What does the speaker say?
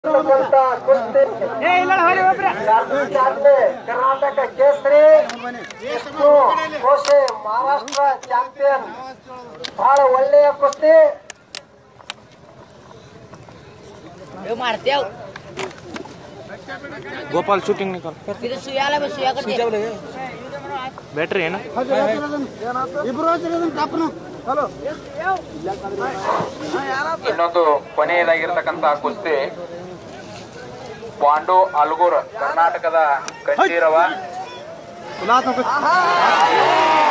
ಇರ್ತಕ್ಕಂಥ ಕುಸ್ತಿ ಚಾಲನೆ ಕರ್ನಾಟಕ ಕೇಸರಿ ವಿಷ್ಣು ಕೋಶೆ ಮಹಾರಾಷ್ಟ್ರ ಚಾಂಪಿಯನ್ ಬಹಳ ಒಳ್ಳೆಯ ಕುಸ್ತಿ मारते गोपाल शूटिंग निकाल फिर सुयाला में सुया करते बैटरी है ना ಇನ್ನೊಂದು ಕೊನೆಯದಾಗಿರ್ತಕ್ಕಂತ ಕುಸ್ತಿ ಪಾಂಡು ಅಲ್ಗೂರ್ ಕರ್ನಾಟಕದ ಕಂಠೀರವ